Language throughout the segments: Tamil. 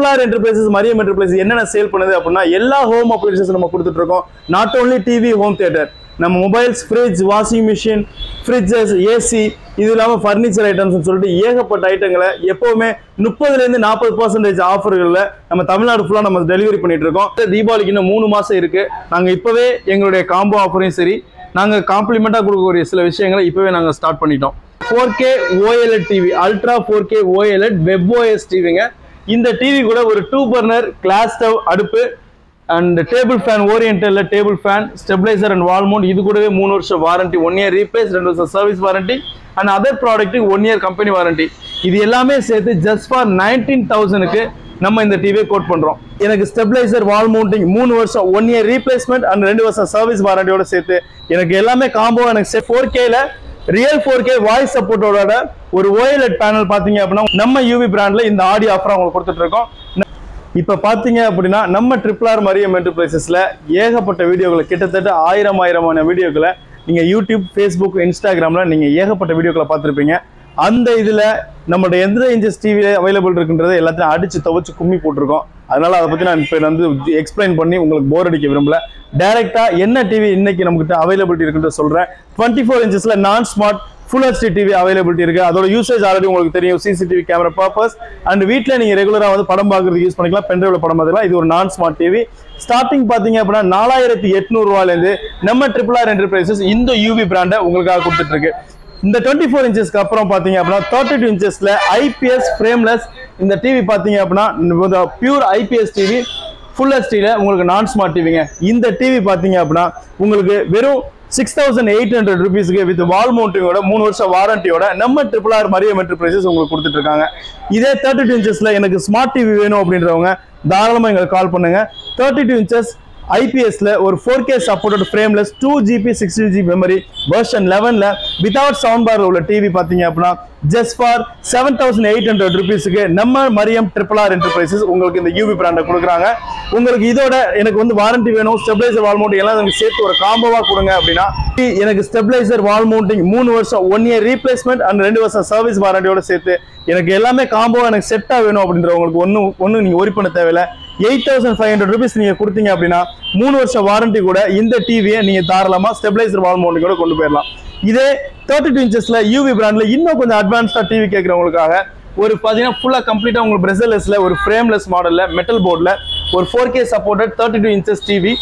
triple R enterprises Mariam enterprises என்னென்ன சேல் பண்ணுது அப்படின்னா எல்லா ஹோம் அப்ளைன்சஸ் நம்ம கொடுத்துட்டு இருக்கோம் not only TV home theatre நம்ம mobiles fridge washing machine fridges AC இது இல்லாமல் ஃபர்னிச்சர் ஐட்டம்ஸ்னு சொல்லிட்டு ஏகப்பட்ட ஐட்டங்களை எப்போவுமே முப்பதுலேருந்து நாற்பது பர்சன்டேஜ் ஆஃபர்களில் நம்ம தமிழ்நாடு ஃபுல்லாக நம்ம டெலிவரி பண்ணிட்டு இருக்கோம் தீபாவளிக்கு இன்னும் மூணு மாதம் இருக்குது நாங்கள் இப்போவே எங்களுடைய காம்போ ஆஃபரையும் சரி நாங்கள் காம்ப்ளிமெண்ட்டாக கொடுக்கக்கூடிய சில விஷயங்களை இப்போவே நாங்கள் ஸ்டார்ட் பண்ணிட்டோம் four K OLED TV ultra four K OLED web OS டிவிங்க இந்த டிவி கூட ஒரு டூ பர்னர் கிளாஸ் ஸ்டவ் அடுப்பு அண்ட் டேபிள் ஃபேன் ஓரியன்டல்ல table fan stabiliser and wall mount இது கூடவே மூணு வருஷம் வாரண்டி ஒன் இயர் ரீப்ளேஸ் ரெண்டு வருஷம் சர்வீஸ் வாரண்டி அண்ட் அதர் ப்ராடக்ட்டுக்கு ஒன் இயர் கம்பெனி வாரண்டி இது எல்லாமே சேர்த்து ஜஸ்ட் ஃபார் நைன்டீன் தௌசண்ட்க்கு நம்ம இந்த டிவியை கோட் பண்றோம் எனக்கு ஸ்டெபிளைசர் வால் மவுண்டிங் மூணு வருஷம் ஒன் இயர் ரீப்ளேஸ்மெண்ட் அண்ட் ரெண்டு வருஷம் சர்வீஸ் வாரண்டியோட சேர்த்து எனக்கு எல்லாமே காம்போ எனக்கு ஃபோர் கேல ரியல் ஃபோர் கே வாய்ஸ் சப்போர்ட்டோட ஒரு ஓஎல்எட் பேனல் பாத்தீங்க அப்படின்னா நம்ம யூவி பிராண்ட்ல இந்த ஆடியோ ஆஃபர் உங்களுக்கு கொடுத்துட்டு இருக்கோம் இப்ப பாத்தீங்க அப்படின்னா நம்ம ட்ரிபிள் ஆர் மரியம் என்டர்பிரைசஸ்ல ஏகப்பட்ட வீடியோக்களை கிட்டத்தட்ட ஆயிரம் ஆயிரமான வீடியோக்களை நீங்க யூடியூப் ஃபேஸ்புக் இன்ஸ்டாகிராம்ல நீங்க ஏகப்பட்ட வீடியோக்களை பார்த்துருப்பீங்க அந்த இதுல நம்மளோட எந்த இன்ச்சஸ் டிவில அவைலபிள் இருக்குன்றதை எல்லாத்தையும் அடிச்சு துவச்சு கும்மி போட்டிருக்கோம் அதனால அதை பத்தி நான் இப்போ வந்து எக்ஸ்பிளைன் பண்ணி உங்களுக்கு போர் அடிக்க விரும்பல டைரக்டா என்ன டிவி இன்னைக்கு நம்மகிட்ட அவைலபிலிட்டி இருக்குன்னு சொல்றேன் டுவெண்ட்டி ஃபோர் இன்ச்சஸ்ல non smart full HD TV availability இருக்கு அதோட யூசேஜ் ஆல்ரெடி உங்களுக்கு தெரியும் சிசிடிவி கேமரா பர்பஸ் அண்ட் வீட்டில் நீங்க ரெகுலரா வந்து படம் பார்க்கறதுக்கு யூஸ் பண்ணிக்கலாம் பென்ட்ரைவ்ல படம் பார்த்துக்கலாம் இது ஒரு நான் ஸ்மார்ட் டிவி ஸ்டார்டிங் பாத்தீங்க அப்படின்னா நாலாயிரத்தி எட்நூறு ரூபாயிலேருந்து நம்ம ட்ரிபிள் ஆர் என்டர்பிரைசஸ் இந்த யூவி பிராண்டை உங்களுக்காக கொடுத்துட்டு இருக்கு இந்த டுவெண்ட்டி ஃபோர் இன்ச்சஸ்க்கு அப்புறம் பாத்தீங்க அப்படின்னா தேர்ட்டி டூ இன்ச்சஸ்ல ஐபிஎஸ் ஃப்ரேம்லெஸ் இந்த டிவி பாத்தீங்க அப்படின்னா பியூர் ஐபிஎஸ் டிவி ஃபுல் ஹெச்டியில் உங்களுக்கு நான் ஸ்மார்ட் டிவிங்க இந்த டிவி பார்த்தீங்க அப்படின்னா உங்களுக்கு வெறும் சிக்ஸ் தௌசண்ட் எயிட் ஹண்ட்ரட் ருபீஸ்க்கு வித் வால் மவுண்டிங்கோட மூணு வருஷம் வாரண்டியோட நம்ம ட்ரிபிள் ஆர் மரியம் என்டர்பிரைசஸ் உங்களுக்கு கொடுத்துட்டு இருக்காங்க இதே தேர்ட்டி டூ இன்ச்சஸ்ல எனக்கு ஸ்மார்ட் டிவி வேணும் அப்படின்றவங்க தாராளமாக எங்களுக்கு கால் பண்ணுங்க தேர்ட்டி டூ இன்ச்சஸ் ஐபிஎஸ்ல ஒரு four K supported frameless two GB sixty GB memory version லெவன்ல வித்தவுட் சவுண்ட் பார் உள்ள டிவி பார்த்தீங்க அப்படின்னா just for seven thousand eight hundred ருபீஸுக்கு நம்ம மரியம் ட்ரிபிள் ஆர் என்டர்பிரைசஸ் உங்களுக்கு இந்த யூவி பிராண்டை கொடுக்குறாங்க உங்களுக்கு இதோட எனக்கு வந்து வாரண்டி வேணும் ஸ்டெபிளைசர் வால் மவுண்டிங் எல்லாம் எனக்கு சேர்த்து ஒரு காம்போவா கொடுங்க அப்படின்னா எனக்கு ஸ்டெபிளைசர் வால் மவுண்டிங் மூணு வருஷம் ஒன் இயர் ரீப்ளேஸ்மெண்ட் அண்ட் ரெண்டு வருஷம் சர்வீஸ் வாரண்டியோட சேர்த்து எனக்கு எல்லாமே காம்போ எனக்கு செட்டா வேணும் அப்படின்றவங்களுக்கு ஒன்றும் ஒன்றும் நீங்க ஒரி பண்ண தேவையில்ல eight thousand five hundred rupees நீங்க கொடுத்தீங்க அப்படின்னா மூணு வருஷம் வாரண்டி கூட இந்த டிவியை நீங்க தாராளமா ஸ்டெபிளைசர் வால் மவுண்டிங் கூட கொண்டு போயிடலாம் இதே தேர்ட்டி டூ இன்ச்சஸ்ல யூவி பிராண்ட்ல இன்னும் கொஞ்சம் அட்வான்ஸ்டா டிவி கேட்கறவங்களுக்காக ஒரு பார்த்தீங்கன்னா ஃபுல்லாக கம்ப்ளீட்டாக உங்களுக்கு பிரசர்லெஸ்ல ஒரு ஃப்ரேம்லெஸ் மாடலில் மெட்டல் போர்டில் ஒரு four K supported thirty two inches TV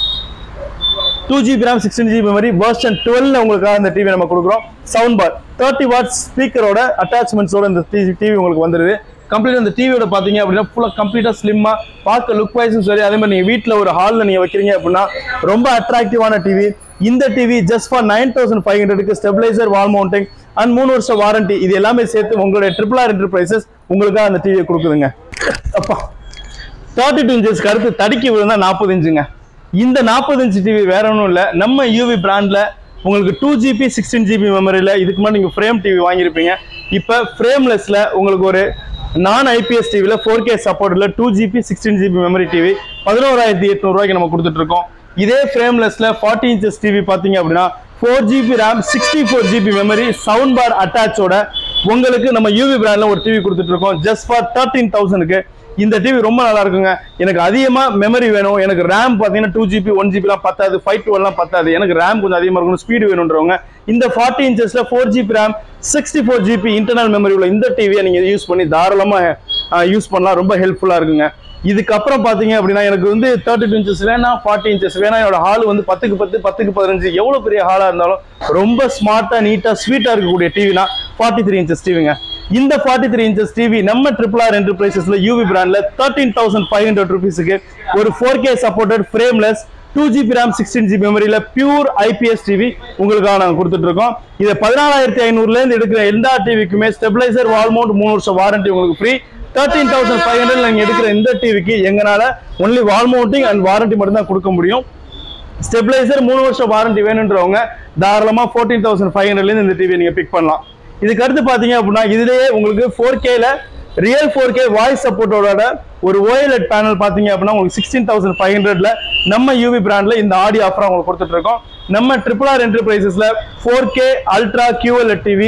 two GB RAM sixteen GB memory version டுவெல்ல உங்களுக்காக இந்த டிவி நம்ம கொடுக்குறோம் சவுண்ட் பார் தேர்ட்டி வாட்ஸ் ஸ்பீக்கரோட அட்டாச்மெண்ட்ஸோட இந்த டிவி உங்களுக்கு வந்துருது கம்ப்ளீட் அந்த டிவியோட பார்த்தீங்க அப்படின்னா ஃபுல்லாக கம்ப்ளீட்டாக ஸ்லிம்மாக பார்க்க லுக் வைஸும் சரி அதே மாதிரி நீங்கள் வீட்டில் ஒரு ஹாலில் நீங்கள் வைக்கிறீங்க அப்படின்னா ரொம்ப அட்ராக்டிவான டிவி இந்த TV just for nine thousand five ஹண்ட்ரடுக்கு ஸ்டெபிளைசர் வால் மவுண்டிங் அண்ட் மூணு வருஷம் வாரண்டி இது எல்லாமே சேர்த்து உங்களுடைய ட்ரிபிள் ஆர் என்டர்பிரைசஸ் உங்களுக்காக அந்த டிவியை கொடுக்குதுங்க அப்பா தேர்ட்டி டூ இன்ச்சஸ்க்கு அடுத்து தடுக்கி விழுந்தா நாற்பது இன்ச்சுங்க இந்த நாற்பது இன்ச்சு டிவி வேற ஒன்றும் இல்லை நம்ம யூவி பிராண்டில் உங்களுக்கு டூ ஜிபி சிக்ஸ்டீன் ஜிபி மெமரியில் இதுக்கு முன்னாடி நீங்கள் ஃப்ரேம் டிவி வாங்கியிருப்பீங்க இப்போ ஃப்ரேம்லெஸில் உங்களுக்கு ஒரு நான் ஐபிஎஸ் டிவியில் ஃபோர் கே சப்போர்ட்டில் two GB sixteen GB memory TV பதினோராயிரத்தி எட்நூறுவாய்க்கு நம்ம கொடுத்துட்டு இருக்கோம் இதே ஃப்ரேம்லெஸ்ல ஃபார்ட்டி இன்ச்சஸ் டிவி பார்த்தீங்க அப்படின்னா four GB RAM sixty four GB memory sound bar அட்டாச்சோட உங்களுக்கு நம்ம யூவி பிராண்ட்ல ஒரு டிவி கொடுத்துட்டு இருக்கோம் ஜஸ்ட் ஃபார் தேர்ட்டீன் தௌசண்ட்க்கு இந்த டிவி ரொம்ப நல்லா இருக்குங்க எனக்கு அதிகமா மெமரி வேணும் எனக்கு ரேம் பார்த்தீங்கன்னா டூ ஜிபி ஒன் ஜிபிலாம் பத்தாது ஃபைவ் டுவெல்லாம் பத்தாது எனக்கு ரேம் கொஞ்சம் அதிகமாக இருக்கணும் ஸ்பீடு வேணுன்றவங்க இந்த ஃபார்ட்டி இன்ச்சஸ்ல four GB RAM sixty four GB internal memory உள்ள இந்த டிவியை நீங்க யூஸ் பண்ணி தாராளமாக யூஸ் பண்ணலாம் ரொம்ப ஹெல்ப்ஃபுல்லா இருக்குங்க இதுக்கப்புறம் பாத்தீங்க அப்படின்னா எனக்கு வந்து தேர்ட்டி டூ இன்ச்சஸ் வேணாம் ஃபார்ட்டி இன்ச்சஸ் வேணாம் என்னோட ஹால் வந்து பத்துக்கு பத்து பத்துக்கு பதினஞ்சு எவ்வளவு பெரிய ஹாலா இருந்தாலும் ரொம்ப ஸ்மார்ட்டா நீட்டா ஸ்வீட்டா இருக்கக்கூடிய டிவினா ஃபார்ட்டி த்ரீ இன்ச்சஸ் டிவிங்க இந்த ஃபார்ட்டி த்ரீ இன்ச்சஸ் டிவி நம்ம ட்ரிபிள் ஆர் என்டர்பிரைசஸ்ல யூவி பிராண்ட்ல தேர்ட்டீன் தௌசண்ட் ஃபைவ் ஹண்ட்ரட் ருபீஸுக்கு ஒரு four K supported frameless two GB RAM sixteen GB மெமரியில பியூர் ஐபிஎஸ் டிவி உங்களுக்காக நாங்கள் கொடுத்துட்டு இருக்கோம் இதை பதினாலாயிரத்தி ஐநூறுல இருந்து எடுக்கிற எல்லா டிவிக்குமே ஸ்டெபிளைசர் வால் மவுண்ட் மூணு வருஷம் வாரண்டி உங்களுக்கு free thirteen thousand five hundred நீங்க எடுக்கிற இந்த டிவிக்கு எங்களால only wall mounting and warranty மட்டும் தான் கொடுக்க முடியும் ஸ்டெபிளைசர் மூணு வருஷம் வாரண்டி வேணுன்றவங்க தாராளமா ஃபோர்டீன் தௌசண்ட் ஃபைவ் ஹண்ட்ரட்லேருந்து இந்த டிவியை நீங்க பிக் பண்ணலாம் இதுக்கு அடுத்து பாத்தீங்க அப்படின்னா இதுலயே உங்களுக்கு ஃபோர் கேல ரியல் ஃபோர் கே வாய்ஸ் சப்போர்ட்டோட ஒரு ஓஎல்எட் பேனல் பாத்தீங்க அப்படின்னா உங்களுக்கு சிக்ஸ்டீன் தௌசண்ட் ஃபைவ் ஹண்ட்ரட்ல நம்ம யூவி பிராண்ட்ல இந்த ஆடியோ ஆஃபர் உங்களுக்கு கொடுத்துட்டு இருக்கோம் நம்ம ட்ரிபிள் ஆர் என்டர்பிரைசஸ்ல four K ultra QLED TV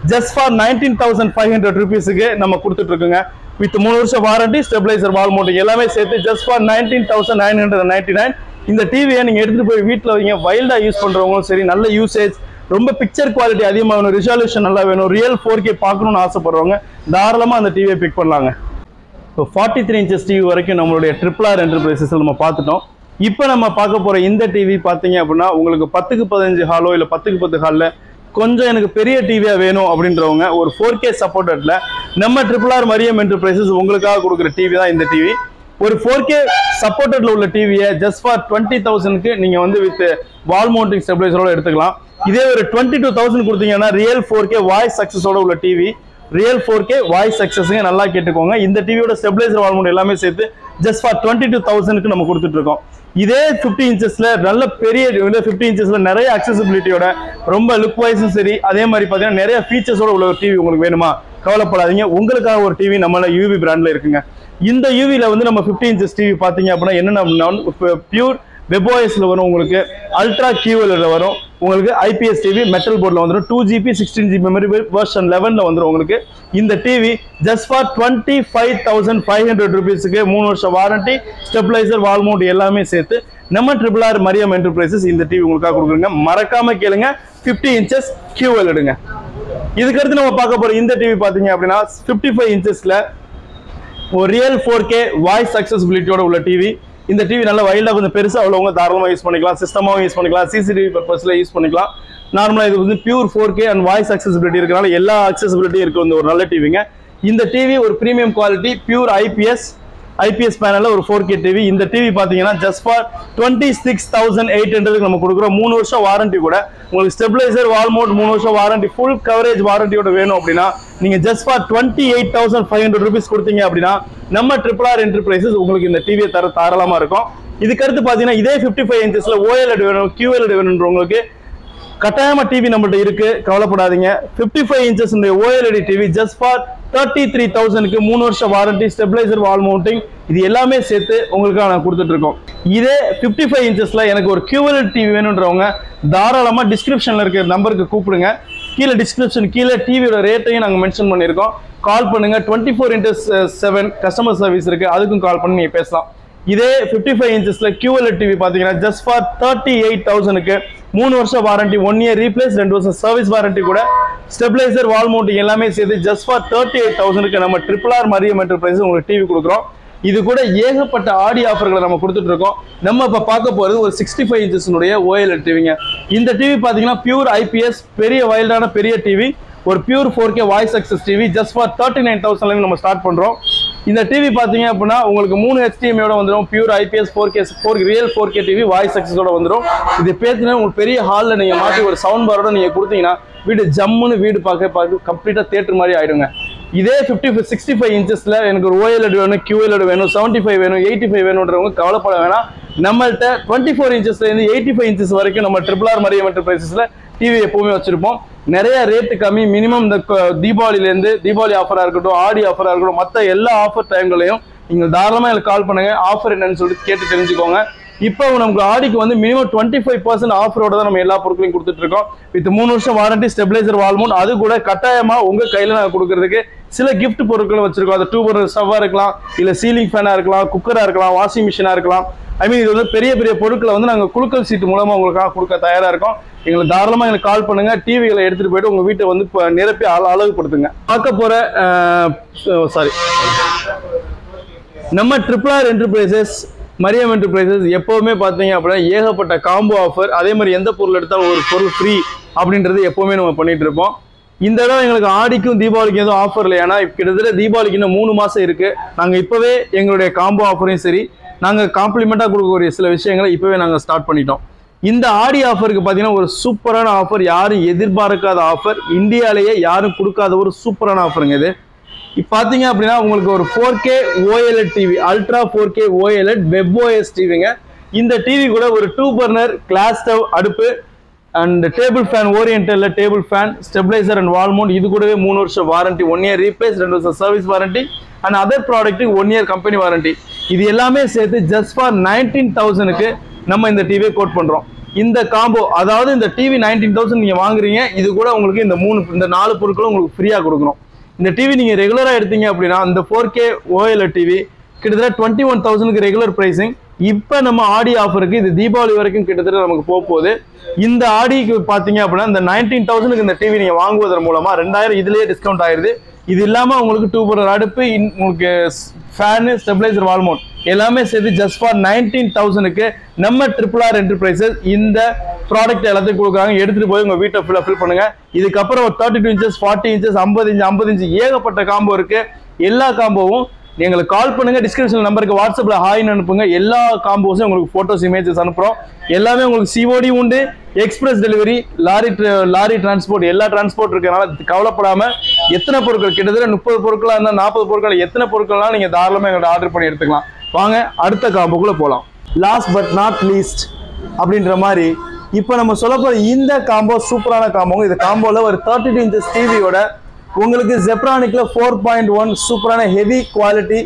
just for nineteen thousand five hundred ருபீஸுக்கு நம்ம கொடுத்துட்டு இருக்கோங்க வித் மூணு வருஷம் வாரண்டி ஸ்டெபிளைசர் வால் மோட்டிங் எல்லாமே சேர்த்து just for nineteen thousand nine hundred ninety nine இந்த டிவியை நீங்கள் எடுத்துகிட்டு போய் வீட்டில் வைங்க வைல்டாக யூஸ் பண்ணுறவங்களும் சரி நல்ல யூசேஜ் ரொம்ப பிக்சர் குவாலிட்டி அதிகமாக வேணும் ரிசால்யூஷன் நல்லா வேணும் ரியல் ஃபோர் கே பார்க்கணும்னு ஆசைப்படுறவங்க தாராளமாக அந்த டிவியை பிக் பண்ணலாங்க இப்போ ஃபார்ட்டி த்ரீ இன்ச்சஸ் டிவி வரைக்கும் நம்மளுடைய ட்ரிபிள் ஆர் என்டர்பிரைசஸ் நம்ம பார்த்துட்டோம் இப்போ நம்ம பார்க்க போகிற இந்த டிவி பார்த்தீங்க அப்படின்னா உங்களுக்கு பத்துக்கு பதினஞ்சு ஹாலோ இல்லை பத்துக்கு பத்து ஹாலில் கொஞ்சம் எனக்கு பெரிய டிவியாக வேணும் அப்படின்றவங்க ஒரு ஃபோர் கே சப்போர்ட்டட்ல நம்ம ட்ரிபிள் ஆர் மரியம் என்டர்பிரைசஸ் உங்களுக்காக கொடுக்குற டிவி தான் இந்த டிவி ஒரு ஃபோர் கே சப்போர்ட்டட்ல உள்ள டிவியை ஜஸ்ட் ஃபார் டுவெண்ட்டி தௌசண்ட்க்கு நீங்கள் வந்து வித் வால் மவுண்டிங் ஸ்டெபிளைசரோட எடுத்துக்கலாம் இதே ஒரு டுவெண்ட்டி டூ தௌசண்ட் கொடுத்தீங்கன்னா ரியல் ஃபோர் கே வாய்ஸ் சக்ஸஸோட உள்ள டிவி ரியல் ஃபோர் கே வாய்ஸ் சக்ஸஸுங்க நல்லா கேட்டுக்கோங்க இந்த டிவியோட ஸ்டெபிளைசர் வால்மோட் எல்லாமே சேர்த்து ஜஸ்ட் ஃபார் டுவெண்ட்டி டூ தௌசண்ட்க்கு நம்ம கொடுத்துட்டு இருக்கோம் இதே ஃபிஃப்டி இன்ச்சஸ்ல நல்ல பெரிய ஃபிஃப்டி இன்ச்சஸ்ல நிறைய அக்சசிபிலிட்டியோட ரொம்ப லுக் வைஸும் சரி அதே மாதிரி பார்த்தீங்கன்னா நிறைய ஃபீச்சர்ஸோட உள்ள ஒரு டிவி உங்களுக்கு வேணுமா கவலைப்படாதீங்க உங்களுக்காக ஒரு டிவி நம்மள யூவி பிராண்ட்ல இருக்குங்க இந்த யூவில வந்து நம்ம ஃபிஃப்டி இன்ச்சஸ் டிவி பார்த்தீங்க அப்படின்னா என்னென்ன பியூர் வெப்ஓஎஸ்ல வரும் உங்களுக்கு அல்ட்ரா கியூஎல்ல வரும் உங்களுக்கு ஐபிஎஸ் டிவி மெட்டல் போர்டில் வந்துடும் two GB sixteen GB memory version லெவனில் வந்துடும் உங்களுக்கு இந்த TV just for twenty five thousand five hundred ருபீஸுக்கு மூணு வருஷம் வாரண்டி ஸ்டெபிளைசர் வால் மவுண்ட் எல்லாமே சேர்த்து நம்ம ட்ரிபிள் ஆர் மரியம் என்டர்பிரைசஸ் இந்த டிவி உங்களுக்காக கொடுக்குறங்க மறக்காம கேளுங்க ஃபிஃப்டி இன்ச்சஸ் கியூஎல் எடுங்க இதுக்கடுத்து நம்ம பார்க்க போற இந்த டிவி பார்த்தீங்க அப்படின்னா ஃபிஃப்டி ஃபைவ் இன்ச்சஸ்ல ஒரு ரியல் ஃபோர் கே வாய்ஸ் அக்சசிபிலிட்டியோட உள்ள டிவி இந்த டிவி நல்ல வைல்டாக கொஞ்சம் பெருசாக உள்ளவங்க தாராளமாக யூஸ் பண்ணிக்கலாம் சிஸ்டமாகவும் யூஸ் பண்ணிக்கலாம் சிசிடிவி பர்பஸில் யூஸ் பண்ணிக்கலாம் நார்மலாக இது வந்து pure four K and voice accessibility இருக்கனால எல்லா அக்சசிபிலிட்டியும் இருக்கு வந்து ஒரு நல்ல டிவிங்க இந்த டிவி ஒரு premium quality pure IPS IPS பேனலில் ஒரு ஃபோர் கே டிவி இந்த டிவி பார்த்தீங்கன்னா just for twenty six thousand eight ஹண்ட்ரடுக்கு நம்ம கொடுக்குறோம் மூணு வருஷம் வாரண்டி கூட உங்களுக்கு ஸ்டெபிளைசர் வால் மோட் மூணு வருஷம் வாரண்டி ஃபுல் கவரேஜ் வாரண்டியோட வேணும் அப்படின்னா நீங்கள் just for twenty eight thousand five hundred rupees கொடுத்தீங்க அப்படின்னா நம்ம ட்ரிபிள் ஆர் என்டர்பிரைசஸ் உங்களுக்கு இந்த டிவியை தர தாராளமாக இருக்கும் இதுக்கடுத்து பார்த்தீங்கன்னா இதே ஃபிஃப்டி ஃபைவ் இன்ச்சஸில் ஓஎல்எட் வேணும் கியூஎல்எட் வேணுன்றவங்களுக்கு கட்டாயமா டிவி நம்மள்ட்ட இருக்கு கவலைப்படாதீங்க 55 five inches OLED TV just for thirty three தௌசண்ட்க்கு மூணு வருஷம் வாரண்டி ஸ்டெபிளைசர் வால் மவுண்டிங் இது எல்லாமே சேர்த்து உங்களுக்காக நான் கொடுத்துட்டு இருக்கோம் இதே 55 ஃபைவ் இன்ச்சஸ்ல எனக்கு ஒரு QLED டிவி வேணுன்றவங்க தாராளமா டிஸ்கிரிப்ஷன்ல இருக்க நம்பருக்கு கூப்பிடுங்க கீழே டிஸ்கிரிப்ஷன் கீழே டிவியோட ரேட்டையும் நாங்கள் மென்ஷன் பண்ணியிருக்கோம் கால் பண்ணுங்க twenty four into seven customer service இருக்கு அதுக்கும் கால் பண்ணி நீங்க பேசலாம் இதே 55 ஃபைவ் இன்ச்சஸ்ல QLED டிவி பார்த்தீங்கன்னா ஜஸ்ட் ஃபார் தேர்ட்டி எயிட் தௌசண்ட்க்கு மூணு வருஷம் வாரண்டி ஒன் இயர் ரீப்ளேஸ் ரெண்டு வருஷம் சர்வீஸ் வாரண்டி கூட ஸ்டெபிளைசர் வால் மவுண்டிங் எல்லாமே சேர்த்து ஜஸ்ட் ஃபார் தேர்ட்டி எயிட் தௌசண்ட்க்கு நம்ம ட்ரிபிள் ஆர் மரியம் என்டர்பிரைஸ் உங்களுக்கு டிவி கொடுக்குறோம் இது கூட ஏகப்பட்ட ஆடி ஆஃபர்களை நம்ம கொடுத்துட்டு இருக்கோம் நம்ம இப்போ பார்க்க போறது ஒரு சிக்ஸ்டி ஃபைவ் இன்ச்சஸ்னுடைய ஓஎல்எட் டிவிங்க இந்த டிவி பார்த்தீங்கன்னா பியூர் ஐபிஎஸ் பெரிய வைல்டான பெரிய டிவி ஒரு pure four K voice access TV just for thirty nine தௌசண்ட்லேருந்து நம்ம ஸ்டார்ட் பண்ணுறோம் இந்த டிவி பார்த்தீங்க அப்படின்னா உங்களுக்கு மூணு ஹெச்டிஎம்யோட வந்துடும் pure IPS four K four real four K TV voice அக்சஸோட வந்துடும் இது பேத்துனா உங்களுக்கு பெரிய ஹாலில் நீங்கள் மாட்டி ஒரு சவுண்ட் பாரோட நீங்கள் கொடுத்தீங்கன்னா வீடு ஜம்முன்னு வீடு பார்க்க பார்க்க கம்ப்ளீட்டாக தேட்டர் மாதிரி ஆயிடுங்க இதே ஃபிஃப்டி ஃபைவ் சிக்ஸ்டி ஃபைவ் இன்ச்சஸில் எனக்கு ஒரு ஓஎல்எட் வேணும் QLED வேணும் செவன்ட்டி ஃபைவ் வேணும் எயிட்டி ஃபைவ் வேணுன்றவங்க கவலைப்பட வேணாம் நம்மள்ட்ட டுவெண்ட்டி ஃபோர் இன்ச்சஸ்லேருந்து எயிட்டி ஃபைவ் இன்ச்சஸ் வரைக்கும் நம்ம ட்ரிபிள் ஆர் மரியம் என்டர்பிரைசஸில் டிவி எப்பவுமே வச்சிருப்போம் நிறைய ரேட்டு கம்மி மினிமம் இந்த க- தீபாவளிலேருந்து தீபாவளி ஆஃபராக இருக்கட்டும் ஆடி ஆஃபராக இருக்கட்டும் மற்ற எல்லா ஆஃபர் டைம்களையும் நீங்கள் தாராளமாக எனக்கு கால் பண்ணுங்க ஆஃபர் என்னன்னு சொல்லிட்டு கேட்டு தெரிஞ்சுக்கோங்க இப்போ நமக்கு ஆடிக்கு வந்து மினிமம் டுவெண்ட்டி ஃபைவ் பர்சன்ட் ஆஃபரோட தான் நம்ம எல்லா பொருட்களையும் கொடுத்துட்டு இருக்கோம் வித் மூணு வருஷம் வாரண்டி ஸ்டெபிளைசர் வால்மோன் அது கூட கட்டாயமா உங்க கையில நாங்கள் கொடுக்கறதுக்கு சில gift பொருட்கள் வச்சிருக்கோம் அது டூ பர்னர் ஸ்டவ்வா இருக்கலாம் இல்ல சீலிங் ஃபேனா இருக்கலாம் குக்கரா இருக்கலாம் வாஷிங் மிஷினா இருக்கலாம் ஐ மீன் இது வந்து பெரிய பெரிய பொருட்களை வந்து நாங்கள் குலுக்கல் சீட்டு மூலமா உங்களுக்காக கொடுக்க தயாரா இருக்கோம் எங்களுக்கு தாராளமா எனக்கு கால் பண்ணுங்க டிவிகளை எடுத்துட்டு போயிட்டு உங்க வீட்டை வந்து இப்ப நிரப்பி அள- அழகுபடுத்துங்க பார்க்க போற சாரி நம்ம triple R enterprises Mariam enterprises எப்போவுமே பார்த்தீங்க அப்படின்னா ஏகப்பட்ட காம்போ ஆஃபர் அதே மாதிரி எந்த பொருள் எடுத்தாலும் ஒரு பொருள் ஃப்ரீ அப்படின்றது எப்போவுமே நம்ம பண்ணிட்டு இருப்போம் இந்த தடவை எங்களுக்கு ஆடிக்கும் தீபாவளிக்கும் எதுவும் ஆஃபர் இல்லை ஏன்னா கிட்டத்தட்ட தீபாவளிக்கு இன்னும் மூணு மாதம் இருக்கு நாங்கள் இப்போவே எங்களுடைய காம்போ ஆஃபரையும் சரி நாங்கள் காம்ப்ளிமெண்ட்டாக கொடுக்கக்கூடிய சில விஷயங்களை இப்போவே நாங்கள் ஸ்டார்ட் பண்ணிட்டோம் இந்த ஆடி ஆஃபருக்கு பார்த்தீங்கன்னா ஒரு சூப்பரான ஆஃபர் யாரும் எதிர்பார்க்காத ஆஃபர் இந்தியாவிலேயே யாரும் கொடுக்காத ஒரு சூப்பரான ஆஃபருங்க இது இப்போ பார்த்தீங்க அப்படின்னா உங்களுக்கு ஒரு four K OLED TV ultra four K OLED web OS டிவிங்க இந்த டிவி கூட ஒரு டூ பர்னர் கிளாஸ் ஸ்டவ் அடுப்பு அண்ட் டேபிள் ஃபேன் ஓரியன்டல்ல table fan stabiliser and wall mount இது கூடவே மூணு வருஷம் வாரண்டி ஒன் இயர் ரீப்ளேஸ் ரெண்டு வருஷம் சர்வீஸ் வாரண்டி அண்ட் அதர் ப்ராடக்ட்டுக்கு ஒன் இயர் கம்பெனி வாரண்டி இது எல்லாமே சேர்த்து ஜஸ்ட் ஃபார் நைன்டீன் தௌசண்ட்க்கு நம்ம இந்த டிவியை கோட் பண்ணுறோம் இந்த காம்போ அதாவது இந்த டிவி நைன்டீன் தௌசண்ட் நீங்க வாங்குறீங்க இது கூட உங்களுக்கு இந்த மூணு இந்த நாலு பொருட்களும் உங்களுக்கு ஃப்ரீயா கொடுக்குறோம் இந்த டிவி நீங்க ரெகுலரா எடுத்தீங்க அப்படின்னா இந்த ஃபோர் கே ஓஎல் டிவி கிட்டத்தட்ட டுவெண்ட்டி ஒன் தௌசண்ட்க்கு ரெகுலர் பிரைசிங் இப்போ நம்ம ஆடி ஆஃபருக்கு இது தீபாவளி வரைக்கும் கிட்டத்தட்ட நமக்கு போக போகுது இந்த ஆடிக்கு பார்த்தீங்க அப்படின்னா இந்த நைன்டீன் தௌசண்ட்க்கு இந்த டிவி நீங்கள் வாங்குவதன் மூலமா ரெண்டாயிரம் இதுலேயே டிஸ்கவுண்ட் ஆயிருது இது இல்லாமல் உங்களுக்கு டூ பர் அடுப்பு இன்- உங்களுக்கு ஃபேனு ஸ்டெபிளைசர் வால்மோட் எல்லாமே சேர்த்து ஜஸ்ட் ஃபார் நைன்டீன் தௌசண்ட்க்கு நம்ம ட்ரிபிள் ஆர் என்டர்பிரைசஸ் இந்த ப்ராடக்ட் எல்லாத்தையும் கொடுக்குறாங்க எடுத்துட்டு போய் உங்க வீட்டை ஃபுல்லாக ஃபில் பண்ணுங்க இதுக்கப்புறம் ஒரு thirty two inches forty inches ஐம்பது இன்ச் ஐம்பது இன்ச் ஏகப்பட்ட காம்போ இருக்கு எல்லா காம்போவும் எங்களுக்கு கால் பண்ணுங்க டிஸ்கிரிப்ஷன் நம்பருக்கு வாட்ஸ்அப்ல ஹாய்னு அனுப்புங்க எல்லா காம்போஸும் உங்களுக்கு போட்டோஸ் இமேஜஸ் அனுப்புறோம் எல்லாமே உங்களுக்கு சிஓடி உண்டு express delivery lorry tra- lorry transport எல்லா டிரான்ஸ்போர்ட் இருக்கனால கவலைப்படாம எத்தனை பொருட்கள் கிட்டத்தட்ட முப்பது பொருட்களா இருந்தால் நாற்பது பொருட்கள் எத்தனை பொருட்கள்லாம் நீங்க தாராளமா எங்கள்ட்ட ஆர்டர் பண்ணி எடுத்துக்கலாம் வாங்க அடுத்த காம்போக்குள்ள போகலாம் லாஸ்ட் பட் நாட் லீஸ்ட் அப்படின்ற மாதிரி இப்போ நம்ம சொல்ல போற இந்த காம்போ சூப்பரான காம்போ இந்த காம்போல ஒரு தேர்ட்டி டூ இன்ச்சஸ் டிவியோட உங்களுக்கு ஜெப்ரானிக்ல ஃபோர் பாயிண்ட் ஒன் சூப்பரான ஹெவி குவாலிட்டி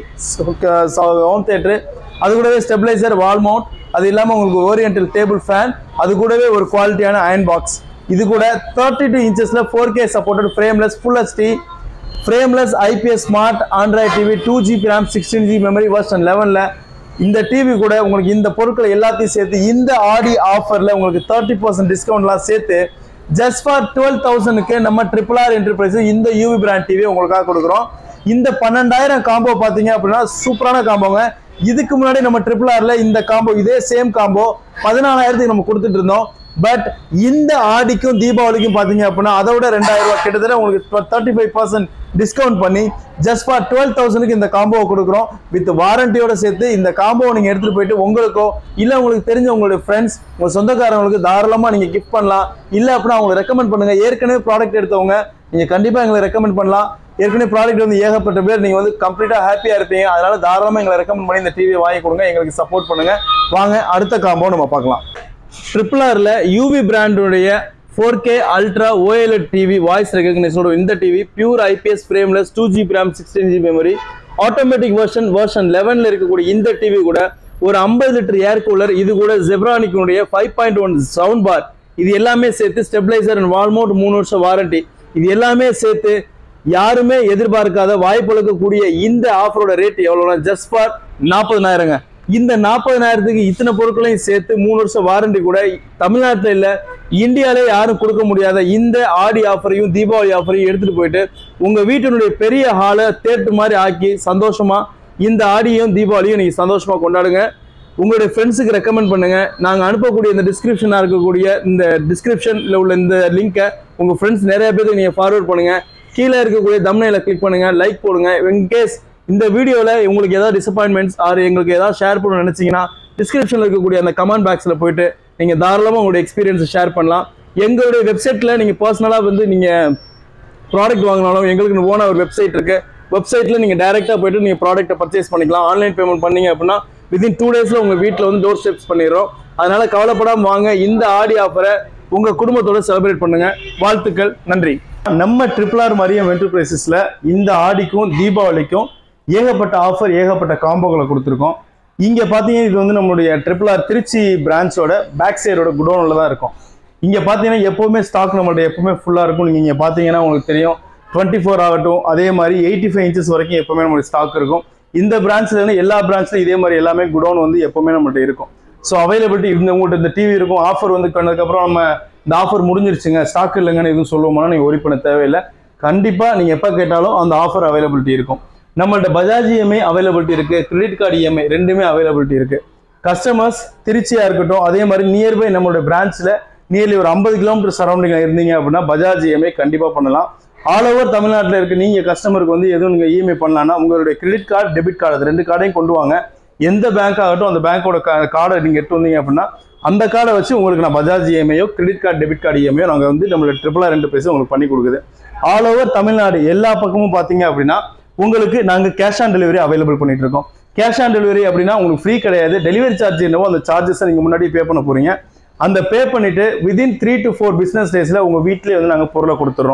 ஹோம் தேட்டரு அது கூடவே ஸ்டெபிளைசர் வால் மவுண்ட் அது இல்லாமல் உங்களுக்கு ஓரியன்டல் டேபிள் ஃபேன் அது கூடவே ஒரு குவாலிட்டியான அயன் பாக்ஸ் இது கூட தேர்ட்டி டூ இன்ச்சஸ்ல four K supported frameless full HD frameless IPS smart android TV two GB RAM sixteen GB memory version லெவனில் இந்த டிவி கூட உங்களுக்கு இந்த பொருட்களை எல்லாத்தையும் சேர்த்து இந்த ஆடி ஆஃபரில் உங்களுக்கு தேர்ட்டி பர்சன்ட் டிஸ்கவுண்ட்லாம் சேர்த்து ஜஸ்ட் ஃபார் டுவெல் தௌசண்ட்க்கு நம்ம ட்ரிபிள் ஆர் என்டர்பிரைஸ் இந்த யூவி பிராண்ட் டிவி உங்களுக்காக கொடுக்குறோம் இந்த பன்னெண்டாயிரம் காம்போ பார்த்தீங்க அப்படின்னா சூப்பரான காம்போங்க இதுக்கு முன்னாடி நம்ம ட்ரிபிள் ஆர்ல இந்த காம்போ இதே சேம் காம்போ பதினாலாயிரத்துக்கு நம்ம கொடுத்துட்டு இருந்தோம் பட் இந்த ஆடிக்கும் தீபாவளிக்கும் பார்த்தீங்க அப்படின்னா அதை விட ரெண்டாயிரம் ரூபாய் கிட்டத்தட்ட உங்களுக்கு தேர்ட்டி ஃபைவ் பர்சன்ட் டிஸ்கவுண்ட் பண்ணி ஜஸ்ட் ஃபார் டுவெல் தௌசண்ட்க்கு இந்த காம்போவை கொடுக்குறோம் வித் வாரண்டியோட சேர்த்து இந்த காம்போவை நீங்கள் எடுத்துகிட்டு போயிட்டு உங்களுக்கோ இல்லை உங்களுக்கு தெரிஞ்ச உங்களுடைய ஃப்ரெண்ட்ஸ் உங்கள் சொந்தக்காரங்களுக்கு தாராளமாக நீங்கள் கிஃப்ட் பண்ணலாம் இல்லை அப்படின்னா அவங்களுக்கு ரெக்கமெண்ட் பண்ணுங்க ஏற்கனவே ப்ராடக்ட் எடுத்தவங்க நீங்கள் கண்டிப்பாக எங்களை ரெக்கமெண்ட் பண்ணலாம் ஏற்கனவே ப்ராடக்ட் வந்து ஏகப்பட்ட பேர் நீங்கள் வந்து கம்ப்ளீட்டாக ஹாப்பியாக இருப்பீங்க அதனால தாராளமாக எங்களை ரெக்கமெண்ட் பண்ணி இந்த டிவியை வாங்கி கொடுங்க எங்களுக்கு சப்போர்ட் பண்ணுங்க வாங்க அடுத்த காம்போ நம்ம பார்க்கலாம் ட்ரிபிள் ஆர்ல யூவி பிராண்டுடைய four K ultra OLED TV voice ரெகக்னேஷனோட இந்த TV pure IPS frameless two GB RAM sixteen GB memory automatic version version லெவனில் இருக்கக்கூடிய இந்த டிவி கூட ஒரு ஐம்பது லிட்டர் ஏர் கூலர் இது கூட ஜெப்ரானிக்குடைய five point one sound bar இது எல்லாமே சேர்த்து ஸ்டெபிளைசர் அண்ட் வால்மோட் மூணு வருஷம் வாரண்டி இது எல்லாமே சேர்த்து யாருமே எதிர்பார்க்காத வாய்ப்புழுக்கக்கூடிய இந்த ஆஃபரோட ரேட் எவ்வளோனா ஜஸ்ட் ஃபார் நாற்பதனாயிரங்க இந்த நாற்பதனாயிரத்துக்கு இத்தனை பொருட்களையும் சேர்த்து மூணு வருஷம் வாரண்டி கூட தமிழ்நாட்டில் இல்லை இந்தியாவிலே யாரும் கொடுக்க முடியாத இந்த ஆடி ஆஃபரையும் தீபாவளி ஆஃபரையும் எடுத்துட்டு போயிட்டு உங்க வீட்டினுடைய பெரிய ஹாலை தேட்டு மாதிரி ஆக்கி சந்தோஷமா இந்த ஆடியும் தீபாவளியும் நீங்க சந்தோஷமா கொண்டாடுங்க உங்களுடைய ஃப்ரெண்ட்ஸுக்கு ரெக்கமெண்ட் பண்ணுங்க நாங்கள் அனுப்பக்கூடிய இந்த டிஸ்கிரிப்ஷனாக இருக்கக்கூடிய இந்த டிஸ்கிரிப்ஷனில் உள்ள இந்த லிங்கை உங்கள் ஃப்ரெண்ட்ஸ் நிறைய பேருக்கு நீங்கள் ஃபார்வர்ட் பண்ணுங்க கீழே இருக்கக்கூடிய தம்னையில கிளிக் பண்ணுங்க லைக் போடுங்க இன்கேஸ் இந்த வீடியோவில் உங்களுக்கு ஏதாவது டிசப்பாயின்மெண்ட்ஸ் ஆர் எங்களுக்கு ஏதாவது ஷேர் பண்ணணும்னு நினச்சிங்கன்னா டிஸ்கிரிப்ஷனில் இருக்கக்கூடிய அந்த கமெண்ட் பாக்ஸில் போயிட்டு நீங்கள் தாராளமாக உங்களுடைய எக்ஸ்பீரியன்ஸை ஷேர் பண்ணலாம் எங்களுடைய வெப்சைட்டில் நீங்கள் பர்சனலாக வந்து நீங்கள் ப்ராடக்ட் வாங்கினாலும் எங்களுக்கு ஓன ஒரு வெப்சைட் இருக்கு வெப்சைட்ல நீங்க டைரக்டா போயிட்டு நீங்க ப்ராடக்ட்டை பர்ச்சேஸ் பண்ணிக்கலாம் ஆன்லைன் பேமெண்ட் பண்ணீங்க அப்படின்னா வித்தின் டூ டேஸ்ல உங்க வீட்ல வந்து டோர் ஸ்டெப்ஸ் பண்ணிடுறோம் அதனால கவலைப்படாம வாங்க இந்த ஆடி ஆஃபரை உங்க குடும்பத்தோட செலிப்ரேட் பண்ணுங்க வாழ்த்துக்கள் நன்றி நம்ம ட்ரிபிள் ஆர் மரியம் என்டர்பிரைசஸ்ல இந்த ஆடிக்கும் தீபாவளிக்கும் ஏகப்பட்ட ஆஃபர் ஏகப்பட்ட காம்போகளை கொடுத்துருக்கோம் இங்க பாத்தீங்கன்னா இது வந்து நம்மளுடைய ட்ரிபிள் ஆர் திருச்சி பிரான்ச்சோட பேக் சைடோட குடோனில் தான் இருக்கும் இங்க பாத்தீங்கன்னா எப்பவுமே ஸ்டாக் நம்மள்ட்ட எப்பவுமே ஃபுல்லா இருக்கும் நீங்க இங்க பாத்தீங்கன்னா உங்களுக்கு தெரியும் டுவெண்ட்டி ஃபோர் ஆகட்டும் அதே மாதிரி எயிட்டி ஃபைவ் இன்ச்சஸ் வரைக்கும் எப்பவுமே நம்மளுடைய ஸ்டாக் இருக்கும் இந்த பிரான்ச்ல இருந்து எல்லா பிரான்ச்லையும் இதே மாதிரி எல்லாமே குடோன் வந்து எப்பவுமே நம்மள்ட்ட இருக்கும் ஸோ அவைலபிலிட்டி இந்த உங்கள்கிட்ட இந்த டிவி இருக்கும் ஆஃபர் வந்து பண்ணதுக்கப்புறம் நம்ம இந்த ஆஃபர் முடிஞ்சிருச்சுங்க ஸ்டாக் இல்லைங்கன்னு எதுவும் சொல்லுவோம்னா நீங்கள் ஒரி பண்ண தேவையில்லை கண்டிப்பாக நீங்கள் எப்போ கேட்டாலும் அந்த ஆஃபர் அவைலபிலிட்டி இருக்கும் நம்மள்ட்ட பஜாஜ் இஎம்ஐ அவைலபிலிட்டி இருக்கு கிரெடிட் கார்டு இஎம்ஐ ரெண்டுமே அவைலபிலிட்டி இருக்கு கஸ்டமர்ஸ் திருச்சியா இருக்கட்டும் அதே மாதிரி நியர்பை நம்மளோட பிரான்ச்ல நியர்லி ஒரு ஐம்பது கிலோமீட்டர் சரௌண்டிங் இருந்தீங்க அப்படின்னா பஜாஜ் இஎம்ஐ கண்டிப்பா பண்ணலாம் ஆல் ஓவர் தமிழ்நாட்டில் இருக்க நீங்க கஸ்டமருக்கு வந்து எதுவும் நீங்க இஎம்ஐ பண்ணலாம்னா உங்களுடைய கிரெடிட் கார்டு டெபிட் கார்டு அது ரெண்டு கார்டையும் கொண்டு வாங்க எந்த பேங்க் ஆகட்டும் அந்த பேங்க்கோட கார்டை நீங்க எடுத்து வந்தீங்க அப்படின்னா அந்த கார்டை வச்சு உங்களுக்கு நான் பஜாஜ் இஎம்ஐயோ கிரெடிட் கார்டு டெபிட் கார்டு இஎம்ஐயோ நாங்கள் வந்து நம்மளோட ட்ரிபிள் ஆர் ரெண்டு பேசும் உங்களுக்கு பண்ணி கொடுக்குது ஆல் ஓவர் தமிழ்நாடு எல்லா பக்கமும் பார்த்தீங்க அப்படின்னா உங்களுக்கு நாங்கள் கேஷ் ஆன் டெலிவரி அவைலபிள் பண்ணிட்டு இருக்கோம் கேஷ் ஆன் டெலிவரி அப்படின்னா உங்களுக்கு ஃப்ரீ கிடையாது டெலிவரி சார்ஜ் என்னவோ அந்த சார்ஜஸை நீங்கள் முன்னாடி பே பண்ண போறீங்க அந்த பே பண்ணிட்டு within three to four business டேஸில் உங்கள் வீட்டிலே வந்து நாங்கள் பொருளை கொடுத்துட்றோம்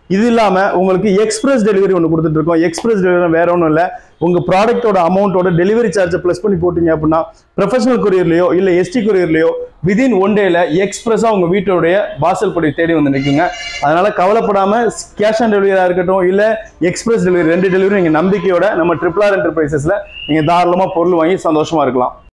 இது இல்லாம உங்களுக்கு எக்ஸ்பிரஸ் டெலிவரி ஒன்று கொடுத்துட்டு இருக்கோம் எக்ஸ்பிரஸ் டெலிவரி வேற ஒன்றும் இல்லை உங்க ப்ராடக்ட்டோட அமௌண்ட்டோட டெலிவரி சார்ஜை ப்ளஸ் பண்ணி போட்டீங்க அப்படின்னா ப்ரொஃபஷனல் கொரியர்லையோ இல்லை எஸ்டி கொரியர்லையோ விதின் ஒன் டேல எக்ஸ்பிரஸாக உங்க வீட்டோடைய வாசல் படி தேடி வந்து நிற்குங்க அதனால கவலைப்படாம கேஷ் ஆன் டெலிவரியாக இருக்கட்டும் இல்லை எக்ஸ்பிரஸ் டெலிவரி ரெண்டு டெலிவரி நீங்கள் நம்பிக்கையோட நம்ம ட்ரிபிள் ஆர் என்டர்பிரைசஸ்ல நீங்கள் தாராளமாக பொருள் வாங்கி சந்தோஷமா இருக்கலாம்